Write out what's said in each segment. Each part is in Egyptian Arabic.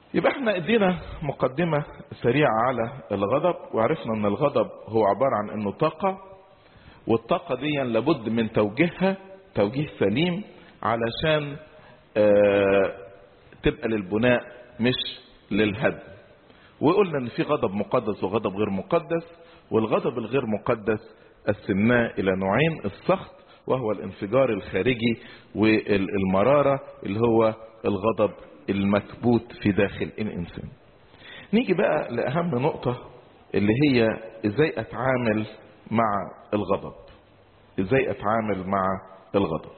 يبقى احنا ادينا مقدمة سريعة على الغضب وعرفنا ان الغضب هو عبارة عن انه طاقة والطاقة دي لابد من توجيهها توجيه سليم علشان اه تبقى للبناء مش للهدم وقلنا ان في غضب مقدس وغضب غير مقدس والغضب الغير مقدس قسمناه الى نوعين السخط وهو الانفجار الخارجي والمرارة اللي هو الغضب المكبوت في داخل الانسان نيجي بقى لاهم نقطة اللي هي ازاي اتعامل مع الغضب ازاي اتعامل مع الغضب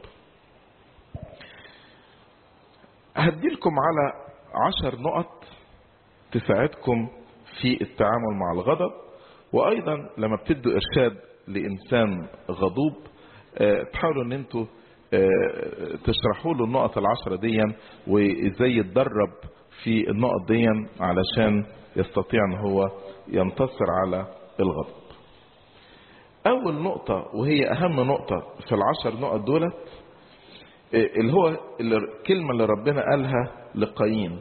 هديلكم على عشر نقط تساعدكم في التعامل مع الغضب وايضا لما بتدوا ارشاد لانسان غضوب اه تحاولوا ان انتوا اه تشرحوا له النقط العشرة دي وازاي يتدرب في النقط دي علشان يستطيع ان هو ينتصر على الغضب اول نقطة وهي اهم نقطة في العشر نقط دولت اه اللي هو الكلمة اللي ربنا قالها لقايين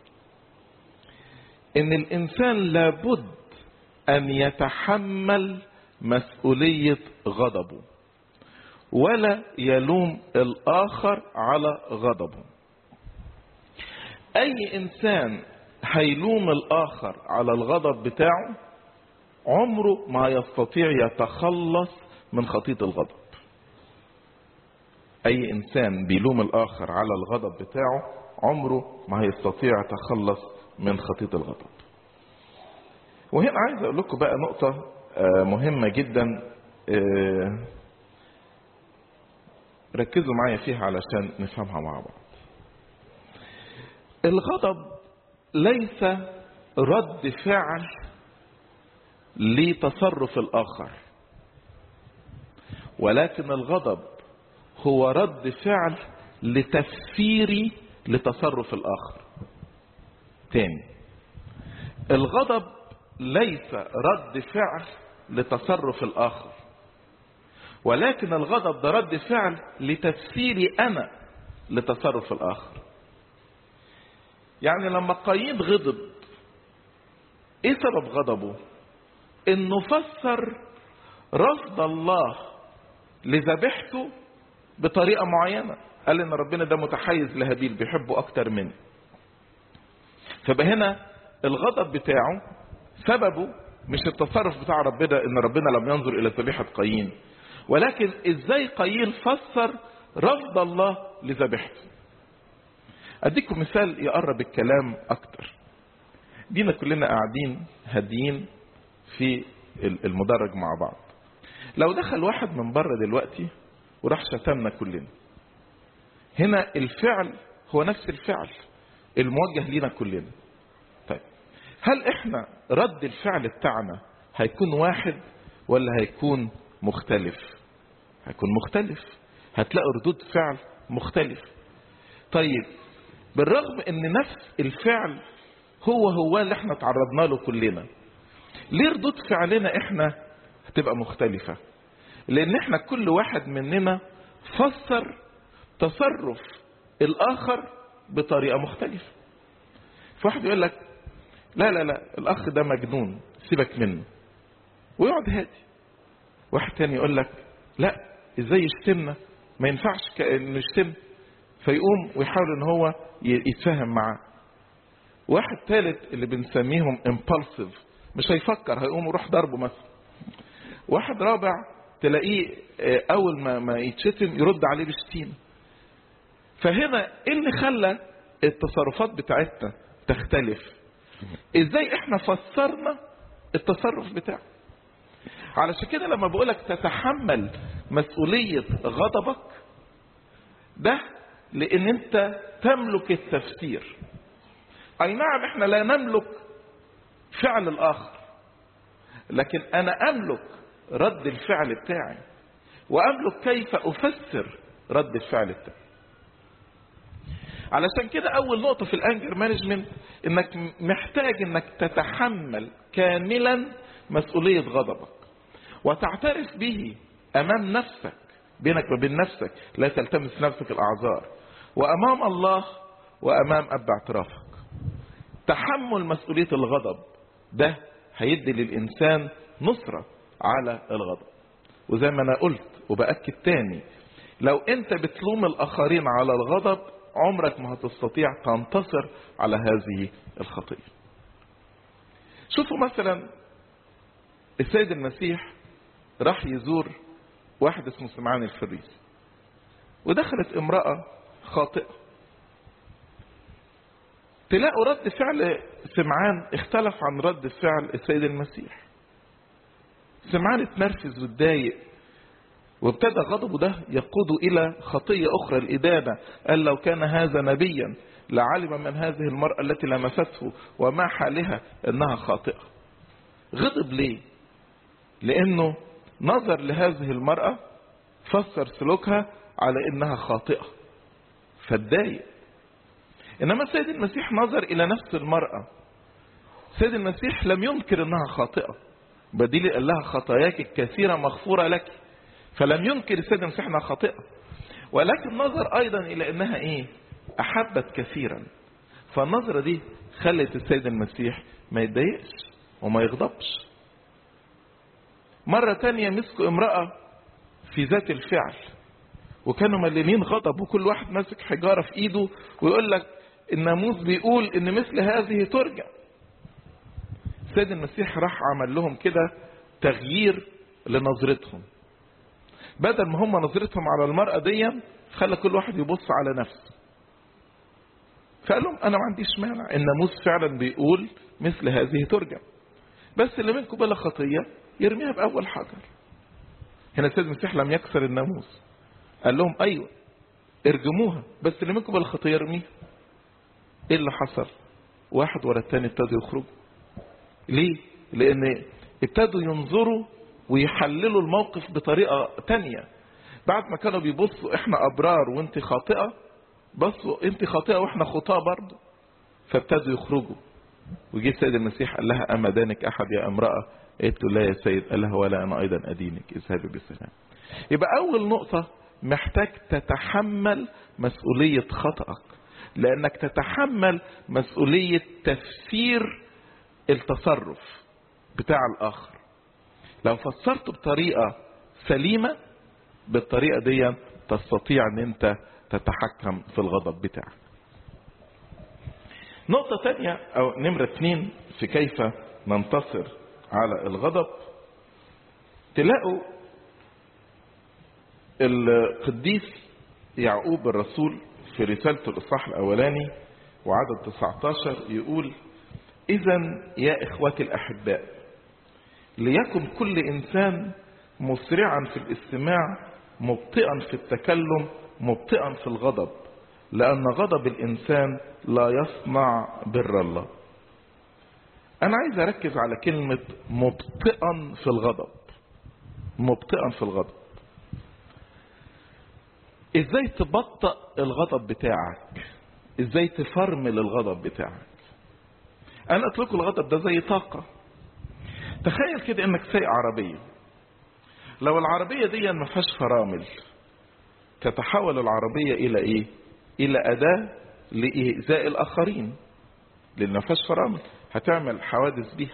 ان الانسان لابد ان يتحمل مسؤولية غضبه ولا يلوم الاخر على غضبه اي انسان هيلوم الاخر على الغضب بتاعه عمره ما يستطيع يتخلص من خطية الغضب اي انسان بيلوم الاخر على الغضب بتاعه عمره ما هيستطيع يتخلص من خطية الغضب وهنا عايز اقول لكم بقى نقطة مهمة جدا ركزوا معايا فيها علشان نفهمها مع بعض الغضب ليس رد فعل لتصرف الاخر ولكن الغضب هو رد فعل لتفسيري لتصرف الاخر تاني الغضب ليس رد فعل لتصرف الاخر ولكن الغضب ده رد فعل لتفسيري انا لتصرف الاخر يعني لما قايين غضب ايه سبب غضبه انه فسر رفض الله لذبيحته بطريقة معينة قال ان ربنا ده متحيز لهابيل بيحبه اكتر مني فبقى هنا الغضب بتاعه سببه مش التصرف بتاع ربنا ان ربنا لم ينظر الى ذبيحة قايين ولكن ازاي قايين فسر رفض الله لذبيحته اديكم مثال يقرب الكلام اكتر دينا كلنا قاعدين هاديين في المدرج مع بعض لو دخل واحد من بره دلوقتي وراح شتمنا كلنا هنا الفعل هو نفس الفعل الموجه لينا كلنا طيب هل احنا رد الفعل بتاعنا هيكون واحد ولا هيكون مختلف هيكون مختلف هتلاقوا ردود فعل مختلف طيب بالرغم ان نفس الفعل هو هو اللي احنا تعرضنا له كلنا ليه ردود فعلنا احنا هتبقى مختلفة لان احنا كل واحد مننا فسر تصرف الاخر بطريقة مختلفة فواحد يقول لك لا لا لا الاخ ده مجنون سيبك منه ويقعد هادي واحد تاني يقول لك لا ازاي يشتمنا ما ينفعش انه يشتم فيقوم ويحاول ان هو يتفاهم معاه واحد ثالث اللي بنسميهم impulsive مش هيفكر هيقوم يروح ضربه مثلا واحد رابع تلاقيه اول ما ما يتشتم يرد عليه بشتيمه فهنا ايه اللي خلى التصرفات بتاعتنا تختلف ازاي احنا فسرنا التصرف بتاعه علشان كده لما بقولك تتحمل مسؤولية غضبك ده لان انت تملك التفسير اي نعم احنا لا نملك فعل الاخر لكن انا املك رد الفعل بتاعي واملك كيف افسر رد الفعل بتاعي علشان كده اول نقطة في الانجر مانجمنت انك محتاج انك تتحمل كاملا مسؤولية غضبك وتعترف به امام نفسك بينك وبين نفسك لا تلتمس نفسك الاعذار وامام الله وامام اب اعترافك تحمل مسؤولية الغضب ده هيدي للإنسان نصرة على الغضب وزي ما أنا قلت وبأكد تاني لو أنت بتلوم الآخرين على الغضب عمرك ما هتستطيع تنتصر على هذه الخطية شوفوا مثلا السيد المسيح راح يزور واحد اسمه سمعان الفريسي ودخلت امرأة خاطئة تلاقوا رد فعل سمعان اختلف عن رد فعل السيد المسيح سمعان اتنرفز واتضايق وابتدى غضبه ده يقود الى خطيه اخرى الادانه قال لو كان هذا نبيا لعلم من هذه المراه التي لمسته وما حالها انها خاطئه غضب ليه لانه نظر لهذه المراه فسر سلوكها على انها خاطئه فاتضايق انما السيد المسيح نظر الى نفس المراه السيد المسيح لم ينكر انها خاطئه بديل قال لها خطاياك الكثيره مغفوره لك فلم ينكر السيد المسيح انها خاطئه ولكن نظر ايضا الى انها ايه احبت كثيرا فالنظرة دي خلت السيد المسيح ما يتضايقش وما يغضبش مرة تانية مسكوا امرأة في ذات الفعل وكانوا مليانين غضب وكل واحد ماسك حجارة في ايده ويقول لك الناموس بيقول ان مثل هذه ترجع السيد المسيح راح عمل لهم كده تغيير لنظرتهم بدل ما هم نظرتهم على المرأة دي خلى كل واحد يبص على نفسه فقال لهم انا ما عنديش مانع الناموس فعلا بيقول مثل هذه ترجع بس اللي منكم بلا خطية يرميها بأول حجر هنا السيد المسيح لم يكسر الناموس قال لهم ايوه ارجموها بس اللي منكم بلا خطية يرميها ايه اللي حصل واحد ورا التاني ابتدوا يخرجوا ليه لان ابتدوا ينظروا ويحللوا الموقف بطريقة تانية بعد ما كانوا بيبصوا احنا ابرار وانت خاطئة بصوا انت خاطئة واحنا خطاة برضه فابتدوا يخرجوا وجي السيد المسيح قال لها اما دانك احد يا امرأة قالت له لا يا سيد قال لها ولا انا ايضا ادينك اذهبي بسلام يبقى اول نقطة محتاج تتحمل مسؤولية خطأك لانك تتحمل مسؤولية تفسير التصرف بتاع الاخر لو فسرته بطريقة سليمة بالطريقة دي تستطيع ان انت تتحكم في الغضب بتاعك نقطة تانية او نمرة اتنين في كيف ننتصر على الغضب تلاقوا القديس يعقوب الرسول في رسالته الاصحاح الاولاني وعدد 19 يقول اذا يا اخوتي الاحباء ليكن كل انسان مسرعا في الاستماع مبطئا في التكلم مبطئا في الغضب لان غضب الانسان لا يصنع بر الله انا عايز اركز على كلمة مبطئا في الغضب مبطئا في الغضب ازاي تبطئ الغضب بتاعك ازاي تفرمل الغضب بتاعك انا اطلق الغضب ده زي طاقة تخيل كده انك سايق عربية لو العربية دي ما فيهاش فرامل تتحول العربية الى ايه الى اداة لإيذاء الاخرين لان ما فيهاش فرامل هتعمل حوادث بيها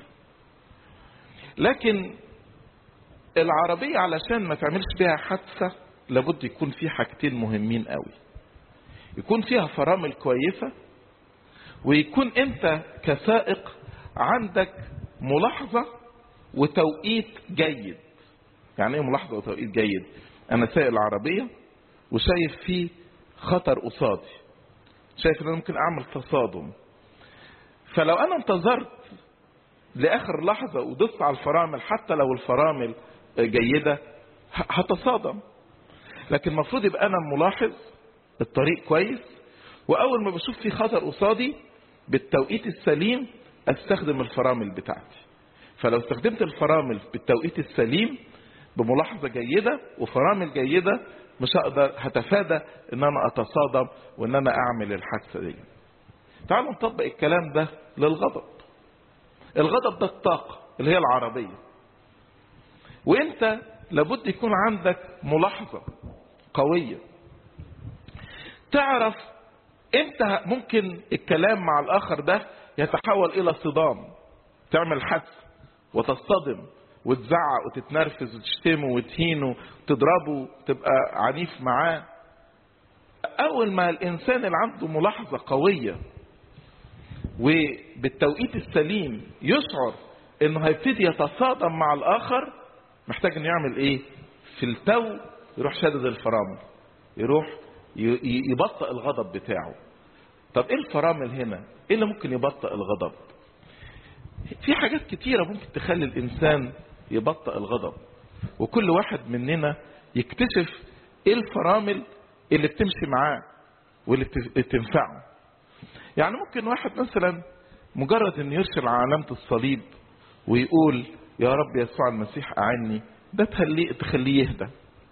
لكن العربية علشان ما تعملش بيها حادثة لابد يكون في حاجتين مهمين قوي يكون فيها فرامل كويسة ويكون انت كسائق عندك ملاحظة وتوقيت جيد يعني ايه ملاحظة وتوقيت جيد انا سايق العربية وشايف فيه خطر قصادي شايف ان انا ممكن اعمل تصادم فلو انا انتظرت لاخر لحظة ودست على الفرامل حتى لو الفرامل جيدة هتصادم لكن المفروض يبقى انا ملاحظ الطريق كويس واول ما بشوف في خطر قصادي بالتوقيت السليم استخدم الفرامل بتاعتي فلو استخدمت الفرامل بالتوقيت السليم بملاحظة جيدة وفرامل جيدة مش هقدر هتفادى ان انا اتصادم وان انا اعمل الحادثة دي تعالوا نطبق الكلام ده للغضب الغضب ده الطاقة اللي هي العربية وانت لابد يكون عندك ملاحظة قوية تعرف امتى ممكن الكلام مع الاخر ده يتحول الى صدام تعمل حدث وتصطدم وتزعق وتتنرفز وتشتمه وتهينه وتضربه تبقى عنيف معاه اول ما الانسان اللي عنده ملاحظة قوية وبالتوقيت السليم يشعر انه هيبتدي يتصادم مع الاخر محتاج انه يعمل ايه في التو يروح شادد الفرامل يروح يبطئ الغضب بتاعه طب ايه الفرامل هنا ايه اللي ممكن يبطئ الغضب في حاجات كتيرة ممكن تخلي الانسان يبطئ الغضب وكل واحد مننا يكتشف ايه الفرامل اللي بتمشي معاه واللي بتنفعه يعني ممكن واحد مثلا مجرد ان يرسل علامة الصليب ويقول يا رب يسوع المسيح اعني ده تخليه تخليه يهدى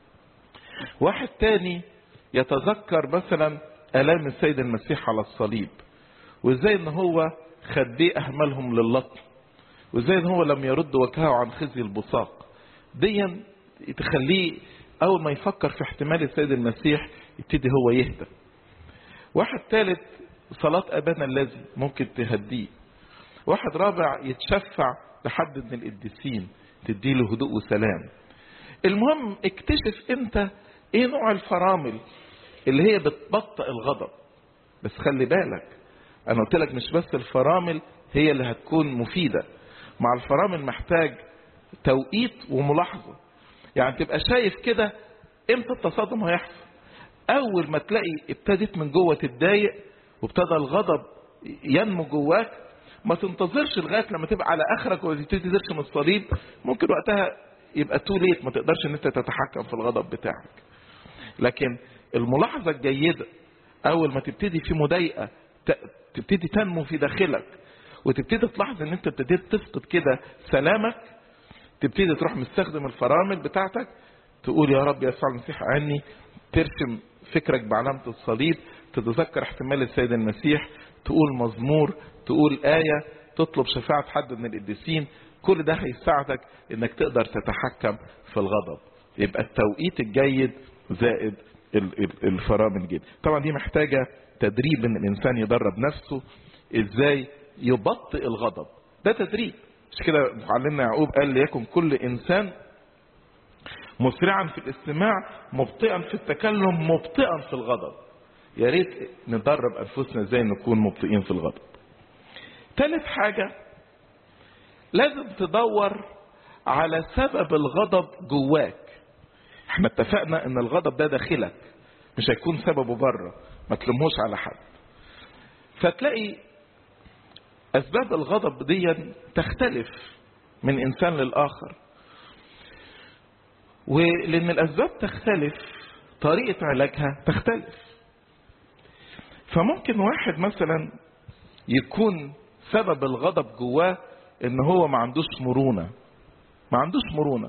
واحد تاني يتذكر مثلا الام السيد المسيح على الصليب وازاي ان هو خديه اهملهم للطم وازاي ان هو لم يرد وجهه عن خزي البصاق ديا تخليه اول ما يفكر في احتمال السيد المسيح يبتدي هو يهدى واحد ثالث صلاة أبانا الذي ممكن تهديه واحد رابع يتشفع لحد من القديسين تديله هدوء وسلام المهم اكتشف انت ايه نوع الفرامل اللي هي بتبطئ الغضب بس خلي بالك انا قلت لك مش بس الفرامل هي اللي هتكون مفيدة مع الفرامل محتاج توقيت وملاحظة يعني تبقى شايف كده امتى التصادم هيحصل اول ما تلاقي ابتدت من جوه تتضايق وابتدى الغضب ينمو جواك ما تنتظرش لغايه لما تبقى على اخرك وتبتدي ترسم الصليب ممكن وقتها يبقى تو ليت ما تقدرش ان انت تتحكم في الغضب بتاعك لكن الملاحظه الجيده اول ما تبتدي في مضايقه تبتدي تنمو في داخلك وتبتدي تلاحظ ان انت ابتديت تفقد كده سلامك تبتدي تروح مستخدم الفرامل بتاعتك تقول يا رب يسوع المسيح عني ترسم فكرك بعلامة الصليب تتذكر احتمال السيد المسيح تقول مزمور تقول آية تطلب شفاعة حد من القديسين كل ده هيساعدك انك تقدر تتحكم في الغضب يبقى التوقيت الجيد زائد الفرامل الجيد طبعا دي محتاجة تدريب ان الانسان يدرب نفسه ازاي يبطئ الغضب ده تدريب مش كده معلمنا يعقوب قال ليكن كل انسان مسرعا في الاستماع مبطئا في التكلم مبطئا في الغضب يا ريت ندرب انفسنا ازاي نكون مبطئين في الغضب ثالث حاجة لازم تدور على سبب الغضب جواك احنا اتفقنا ان الغضب ده داخلك مش هيكون سببه بره ما تلموش على حد فتلاقي اسباب الغضب دي تختلف من انسان للاخر ولان الاسباب تختلف طريقة علاجها تختلف فممكن واحد مثلا يكون سبب الغضب جواه ان هو ما عندوش مرونة ما عندوش مرونة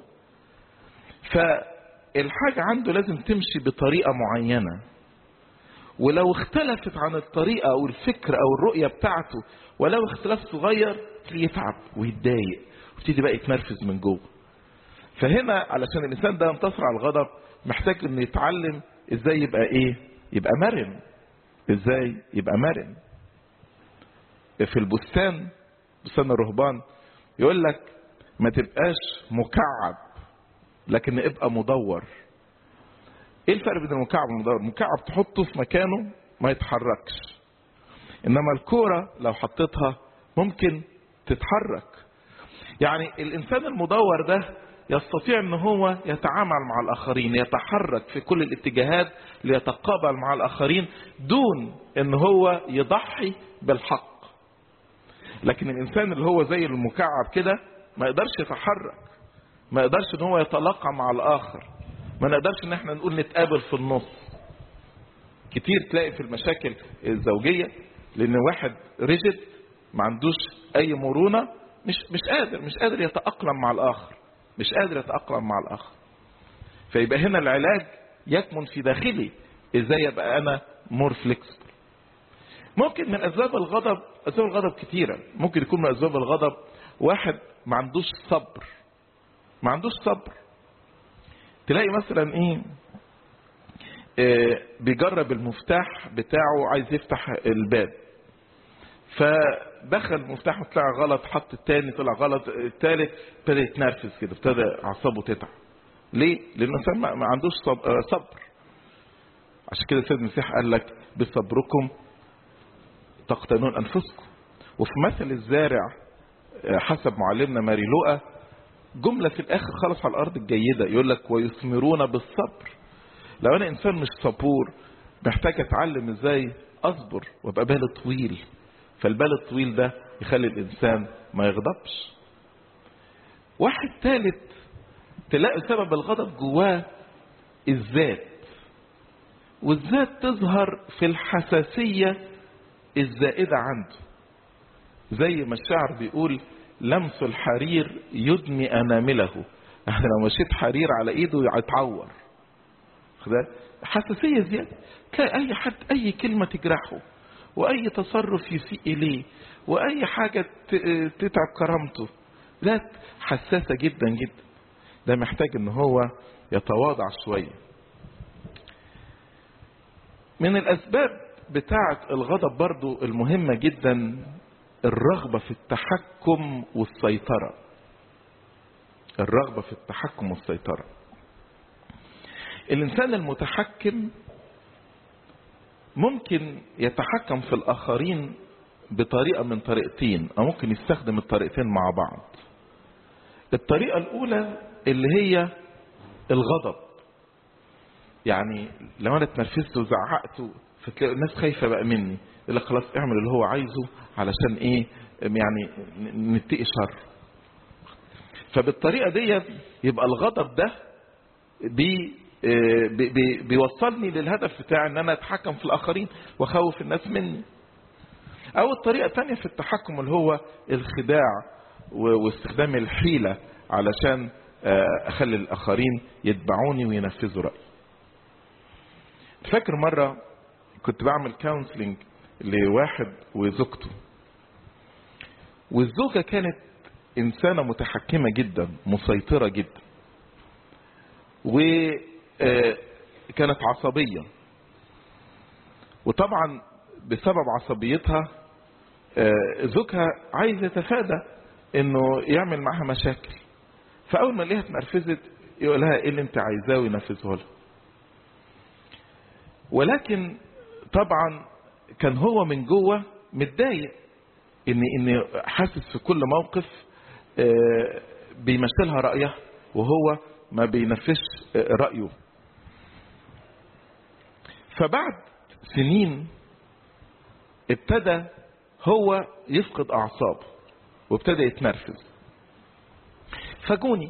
فالحاجة عنده لازم تمشي بطريقة معينة ولو اختلفت عن الطريقة او الفكر او الرؤية بتاعته ولو اختلاف صغير يتعب ويتضايق ويبتدي بقى يتنرفز من جوه فهنا علشان الانسان ده ينتصر على الغضب محتاج انه يتعلم ازاي يبقى ايه يبقى مرن ازاي يبقى مرن في البستان بستان الرهبان يقول لك ما تبقاش مكعب لكن ابقى مدور ايه الفرق بين المكعب والمدور المكعب تحطه في مكانه ما يتحركش انما الكورة لو حطيتها ممكن تتحرك يعني الانسان المدور ده يستطيع ان هو يتعامل مع الاخرين يتحرك في كل الاتجاهات ليتقابل مع الاخرين دون ان هو يضحي بالحق لكن الانسان اللي هو زي المكعب كده ما يقدرش يتحرك ما يقدرش ان هو يتلاقى مع الاخر ما نقدرش ان احنا نقول نتقابل في النص كتير تلاقي في المشاكل الزوجية لان واحد ريجد ما عندوش اي مرونة مش مش قادر مش قادر يتأقلم مع الاخر مش قادر يتأقلم مع الآخر فيبقى هنا العلاج يكمن في داخلي ازاي يبقى انا مور فليكسبل ممكن من اسباب الغضب اسباب الغضب كتيرة ممكن يكون من اسباب الغضب واحد ما عندوش صبر ما عندوش صبر تلاقي مثلا ايه آه، بيجرب المفتاح بتاعه عايز يفتح الباب فدخل المفتاح طلع غلط حط التاني طلع غلط التالت ابتدى يتنرفز كده ابتدى اعصابه تتعب ليه؟ لان الانسان ما ما عندوش صب- آه، صبر عشان كده سيد المسيح قال لك بصبركم تقتنون انفسكم وفي مثل الزارع آه، حسب معلمنا ماري لوقا جمله في الاخر خالص على الارض الجيده يقول لك ويثمرون بالصبر لو انا انسان مش صبور محتاج اتعلم ازاي اصبر وابقى بالي طويل فالبال الطويل ده يخلي الانسان ما يغضبش واحد ثالث تلاقي سبب الغضب جواه الذات والذات تظهر في الحساسية الزائدة عنده زي ما الشعر بيقول لمس الحرير يدمي أنامله احنا لو مشيت حرير على ايده يتعور خد حساسية زيادة كان أي حد أي كلمة تجرحه وأي تصرف يسيء إليه وأي حاجة ت- تتعب كرامته ذات حساسة جدا جدا ده محتاج ان هو يتواضع شوية من الأسباب بتاعة الغضب برضو المهمة جدا الرغبة في التحكم والسيطرة الرغبة في التحكم والسيطرة الإنسان المتحكم ممكن يتحكم في الآخرين بطريقة من طريقتين أو ممكن يستخدم الطريقتين مع بعض الطريقة الأولى اللي هي الغضب يعني لو أنا اتنرفزت وزعقت فتلاقي الناس خايفة بقى مني يقول لك خلاص اعمل اللي هو عايزه علشان ايه يعني نتقي شر فبالطريقة دي يبقى الغضب ده بي بي بي بيوصلني للهدف بتاع ان انا اتحكم في الاخرين واخوف الناس مني او الطريقة الثانية في التحكم اللي هو الخداع واستخدام الحيلة علشان اخلي الاخرين يتبعوني وينفذوا رأيي فاكر مرة كنت بعمل كونسلنج لواحد وزوجته والزوجة كانت انسانة متحكمة جدا مسيطرة جدا وكانت عصبية وطبعا بسبب عصبيتها زوجها عايز يتفادى انه يعمل معها مشاكل فاول ما ليها اتنرفزت يقول لها ايه اللي انت عايزاه وينفذه لها ولكن طبعا كان هو من جوه متضايق ان ان حاسس في كل موقف بيمثلها رايها وهو ما بينفذش رايه فبعد سنين ابتدى هو يفقد اعصابه وابتدى يتنرفز فجوني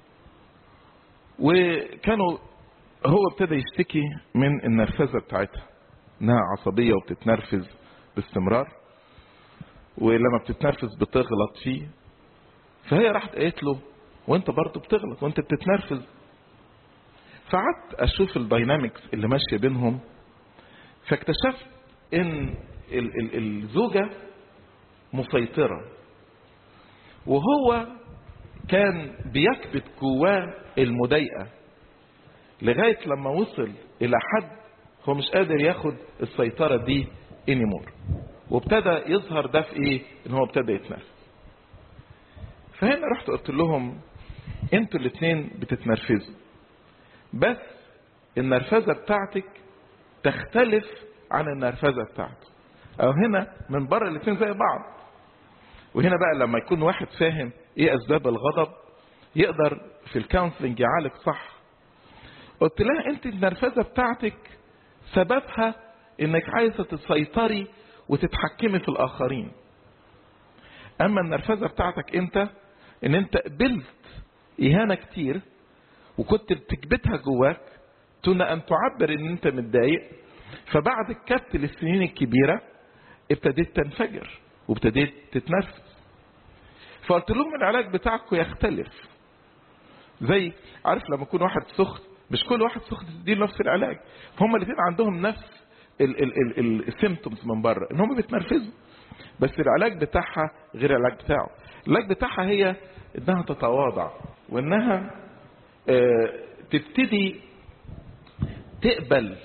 وكانوا هو ابتدى يشتكي من النرفزه بتاعتها انها عصبيه وبتتنرفز باستمرار ولما بتتنرفز بتغلط فيه فهي راحت قالت له وانت برضه بتغلط وانت بتتنرفز فقعدت اشوف الداينامكس اللي ماشيه بينهم فاكتشفت ان ال ال الزوجه مسيطره وهو كان بيكبت جواه المضايقه لغايه لما وصل الى حد هو مش قادر ياخد السيطره دي انيمور وابتدى يظهر ده في ايه ان هو ابتدى يتنرفز فهنا رحت قلت لهم انتوا الاثنين بتتنرفزوا بس النرفزه بتاعتك تختلف عن النرفزه بتاعته او هنا من بره الاثنين زي بعض وهنا بقى لما يكون واحد فاهم ايه اسباب الغضب يقدر في الكونسلنج يعالج صح قلت لها انت النرفزه بتاعتك سببها انك عايزه تسيطري وتتحكمي في الاخرين اما النرفزه بتاعتك انت ان انت قبلت اهانه كتير وكنت بتكبتها جواك دون ان تعبر ان انت متضايق فبعد الكبت للسنين الكبيره ابتديت تنفجر وابتديت تتنرفز فقلت لهم العلاج بتاعكم يختلف زي عارف لما يكون واحد سخن مش كل واحد سخن تديله نفس العلاج فهم الاثنين عندهم نفس السيمتومز من بره ان هم بيتنرفزوا بس العلاج بتاعها غير العلاج بتاعه العلاج بتاعها هي انها تتواضع وانها اه تبتدي تقبل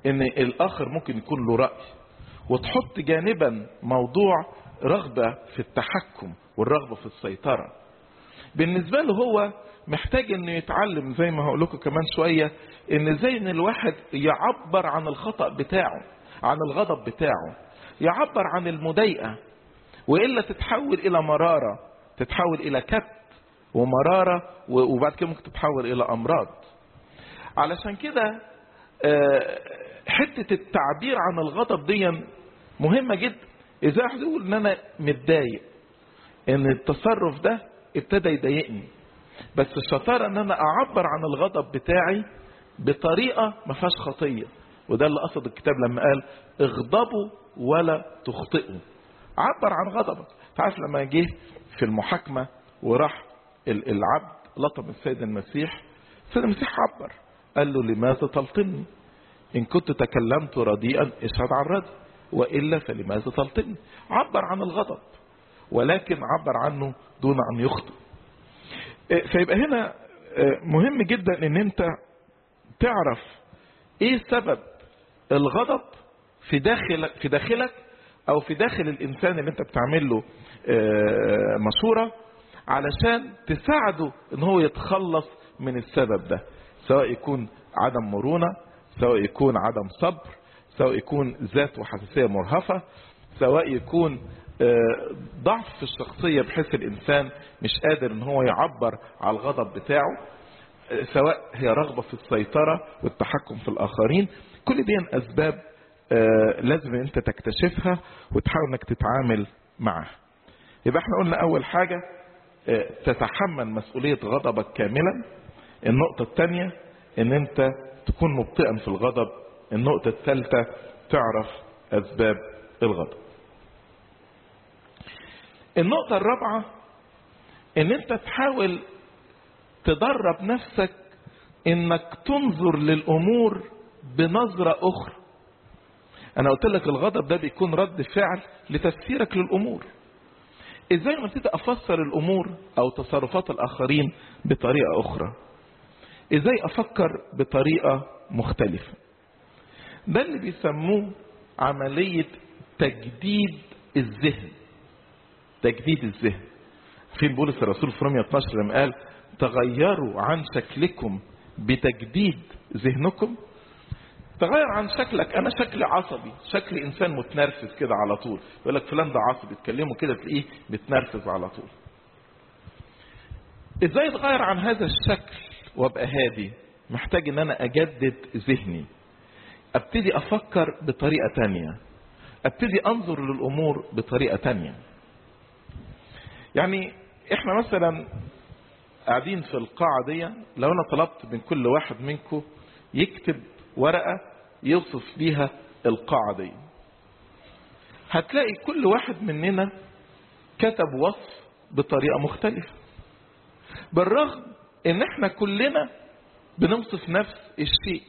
ان الاخر ممكن يكون له رأي وتحط جانبا موضوع رغبة في التحكم والرغبة في السيطرة بالنسبة له هو محتاج انه يتعلم زي ما هقول لكم كمان شوية ان ازاي ان الواحد يعبر عن الخطأ بتاعه عن الغضب بتاعه يعبر عن المضايقة وإلا تتحول إلى مرارة تتحول إلى كبت ومرارة وبعد كده ممكن تتحول إلى أمراض علشان كده حتة التعبير عن الغضب دي مهمة جدا إذا واحد يقول إن أنا متضايق إن التصرف ده ابتدى يضايقني بس الشطارة إن أنا أعبر عن الغضب بتاعي بطريقة ما فيهاش خطية وده اللي قصد الكتاب لما قال اغضبوا ولا تخطئوا عبر عن غضبك تعرف لما جه في المحاكمة وراح العبد لطم السيد المسيح السيد المسيح عبر قال له لماذا تلطمني إن كنت تكلمت رديئا اشهد عن ردي وإلا فلماذا تلطمني عبر عن الغضب ولكن عبر عنه دون أن يخطئ فيبقى هنا مهم جدا ان انت تعرف ايه سبب الغضب في داخل في داخلك او في داخل الانسان اللي انت بتعمل له مشوره علشان تساعده ان هو يتخلص من السبب ده سواء يكون عدم مرونه سواء يكون عدم صبر سواء يكون ذات وحساسيه مرهفه سواء يكون ضعف في الشخصيه بحيث الانسان مش قادر ان هو يعبر على الغضب بتاعه سواء هي رغبه في السيطره والتحكم في الاخرين كل دي اسباب لازم انت تكتشفها وتحاول انك تتعامل معها يبقى احنا قلنا اول حاجة تتحمل مسؤولية غضبك كاملا النقطة الثانية ان انت تكون مبطئا في الغضب النقطة الثالثة تعرف اسباب الغضب النقطة الرابعة ان انت تحاول تدرب نفسك انك تنظر للامور بنظرة اخرى انا قلت لك الغضب ده بيكون رد فعل لتفسيرك للامور ازاي ما ابتدي افسر الامور او تصرفات الاخرين بطريقه اخرى ازاي افكر بطريقه مختلفه ده اللي بيسموه عمليه تجديد الذهن تجديد الذهن فين بولس الرسول في رومية 12 لما قال تغيروا عن شكلكم بتجديد ذهنكم تغير عن شكلك انا شكلي عصبي شكل انسان متنرفز كده على طول يقول لك فلان ده عصبي تكلمه كده تلاقيه متنرفز على طول ازاي اتغير عن هذا الشكل وابقى هادي محتاج ان انا اجدد ذهني ابتدي افكر بطريقة تانية ابتدي انظر للامور بطريقة تانية يعني احنا مثلا قاعدين في القاعة دي لو انا طلبت من كل واحد منكم يكتب ورقة يوصف بيها القاعة دي هتلاقي كل واحد مننا كتب وصف بطريقة مختلفة بالرغم ان احنا كلنا بنوصف نفس الشيء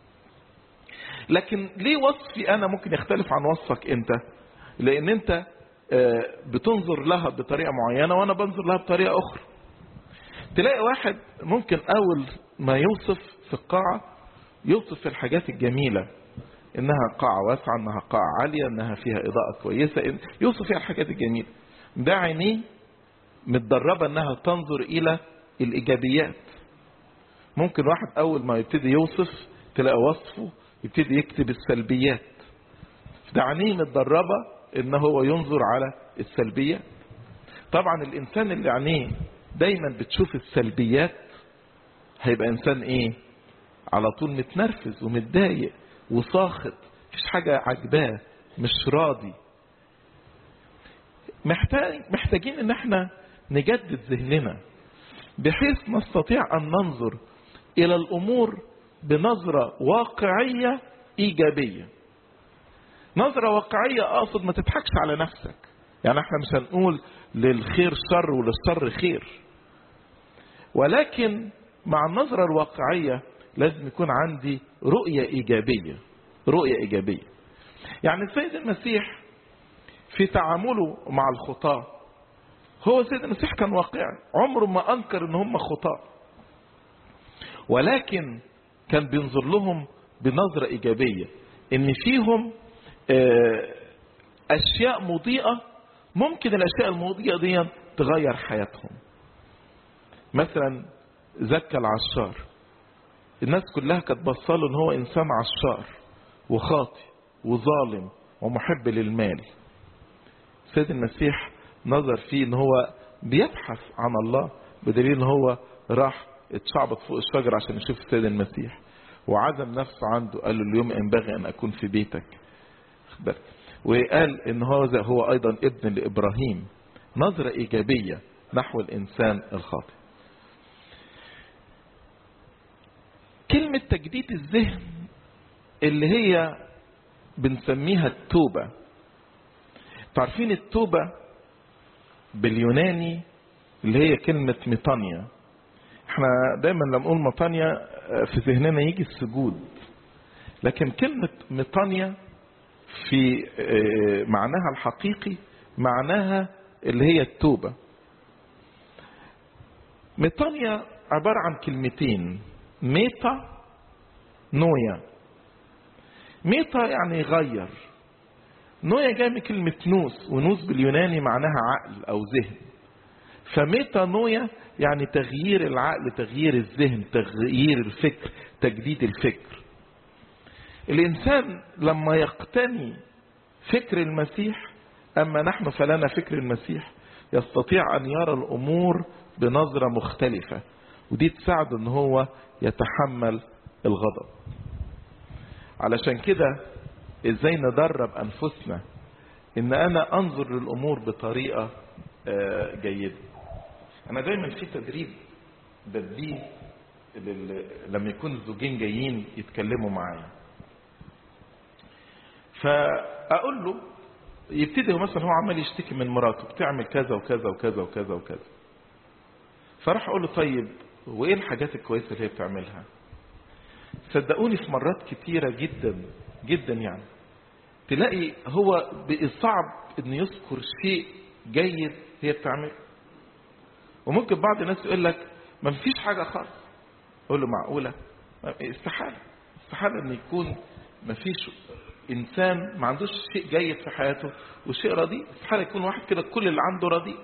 لكن ليه وصفي انا ممكن يختلف عن وصفك انت لان انت بتنظر لها بطريقة معينة وانا بنظر لها بطريقة اخرى تلاقي واحد ممكن اول ما يوصف في القاعة يوصف الحاجات الجميلة انها قاعة واسعة انها قاعة عالية انها فيها اضاءة كويسة يوصف فيها الحاجات الجميلة ده عينيه متدربة انها تنظر الى الايجابيات ممكن واحد اول ما يبتدي يوصف تلاقي وصفه يبتدي يكتب السلبيات ده عينيه متدربة ان هو ينظر على السلبيات طبعا الانسان اللي عينيه دايما بتشوف السلبيات هيبقى انسان ايه على طول متنرفز ومتضايق وساخط مفيش حاجة عجباه مش راضي محتاج محتاجين ان احنا نجدد ذهننا بحيث نستطيع ان ننظر الى الامور بنظرة واقعية ايجابية نظرة واقعية اقصد ما تضحكش على نفسك يعني احنا مش هنقول للخير شر وللشر خير ولكن مع النظرة الواقعية لازم يكون عندي رؤية إيجابية رؤية إيجابية يعني السيد المسيح في تعامله مع الخطاة هو السيد المسيح كان واقعي عمره ما أنكر إن هم خطاة ولكن كان بينظر لهم بنظرة إيجابية ان فيهم اشياء مضيئة ممكن الاشياء المضيئة دي تغير حياتهم مثلا زكى العشار الناس كلها كانت بصاله ان هو انسان عشار وخاطي وظالم ومحب للمال سيد المسيح نظر فيه ان هو بيبحث عن الله بدليل ان هو راح اتشعبط فوق الشجرة عشان يشوف السيد المسيح وعزم نفسه عنده قال له اليوم ينبغي ان اكون في بيتك وقال ان هو هو ايضا ابن لابراهيم نظرة ايجابية نحو الانسان الخاطئ كلمة تجديد الذهن اللي هي بنسميها التوبة تعرفين التوبة باليوناني اللي هي كلمة ميطانيا احنا دايما لما نقول ميطانيا في ذهننا يجي السجود لكن كلمة ميطانيا في معناها الحقيقي معناها اللي هي التوبة ميطانيا عبارة عن كلمتين ميتا نويا ميتا يعني غير نويا جاي من كلمة نوس ونوس باليوناني معناها عقل أو ذهن فميتا نويا يعني تغيير العقل تغيير الذهن تغيير الفكر تجديد الفكر الإنسان لما يقتني فكر المسيح أما نحن فلنا فكر المسيح يستطيع أن يرى الأمور بنظرة مختلفة ودي تساعد أن هو يتحمل الغضب علشان كده ازاي ندرب انفسنا ان انا انظر للامور بطريقة جيدة انا دايما في تدريب بديه لما يكون الزوجين جايين يتكلموا معايا فاقول له يبتدي مثلا هو عمال يشتكي من مراته بتعمل كذا وكذا وكذا وكذا وكذا فراح اقول له طيب وايه الحاجات الكويسة اللي هي بتعملها صدقوني في مرات كتيرة جدا جدا يعني تلاقي هو صعب انه يذكر شيء جيد هي بتعمله وممكن بعض الناس يقول لك ما فيش حاجة خالص اقول له معقولة استحالة استحالة ان يكون ما فيش انسان ما عندوش شيء جيد في حياته وشيء رديء استحالة يكون واحد كده كل اللي عنده رديء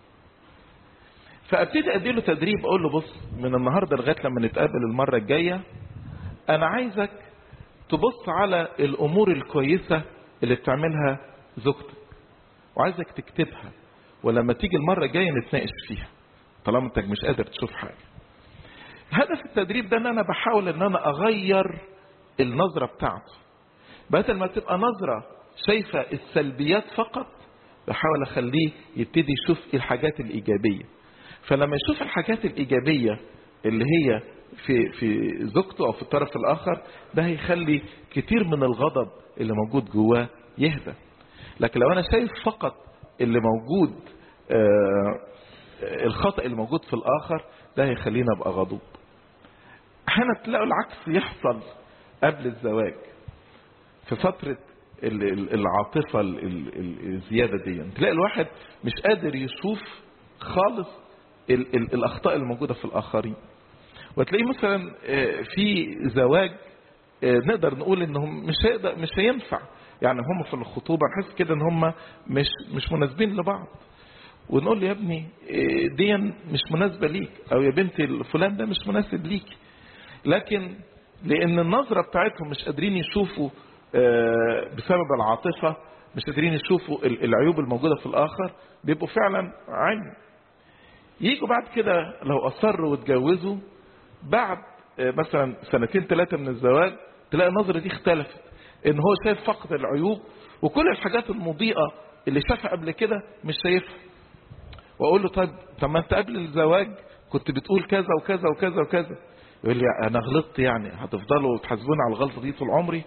فابتدي اديله تدريب اقول له بص من النهارده لغايه لما نتقابل المره الجايه انا عايزك تبص على الامور الكويسه اللي بتعملها زوجتك وعايزك تكتبها ولما تيجي المره الجايه نتناقش فيها طالما انت مش قادر تشوف حاجه هدف التدريب ده ان انا بحاول ان انا اغير النظره بتاعته بدل ما تبقى نظره شايفه السلبيات فقط بحاول اخليه يبتدي يشوف الحاجات الايجابيه فلما يشوف الحاجات الإيجابية اللي هي في في زوجته أو في الطرف الآخر ده هيخلي كتير من الغضب اللي موجود جواه يهدى لكن لو أنا شايف فقط اللي موجود آه الخطأ اللي موجود في الآخر ده هيخلينا أبقى غضوب أحيانا تلاقوا العكس يحصل قبل الزواج في فترة العاطفة الزيادة دي تلاقي الواحد مش قادر يشوف خالص ال ال الاخطاء الموجوده في الاخرين وتلاقيه مثلا في زواج نقدر نقول انهم مش هيقدر مش هينفع يعني هم في الخطوبه نحس كده ان هم مش مش مناسبين لبعض ونقول له يا ابني دي مش مناسبه ليك او يا بنتي فلان ده مش مناسب ليك لكن لان النظره بتاعتهم مش قادرين يشوفوا بسبب العاطفه مش قادرين يشوفوا العيوب الموجوده في الاخر بيبقوا فعلا عين يجوا بعد كده لو أصروا واتجوزوا بعد مثلا سنتين ثلاثة من الزواج تلاقي النظرة دي اختلفت ان هو شايف فقط العيوب وكل الحاجات المضيئة اللي شافها قبل كده مش شايفها واقول له طيب طب ما انت قبل الزواج كنت بتقول كذا وكذا وكذا وكذا يقول لي انا غلطت يعني هتفضلوا تحاسبوني على الغلطة دي طول عمري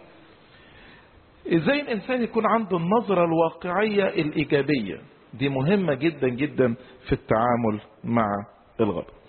ازاي الانسان يكون عنده النظرة الواقعية الايجابية دي مهمة جدا جدا في التعامل مع الغضب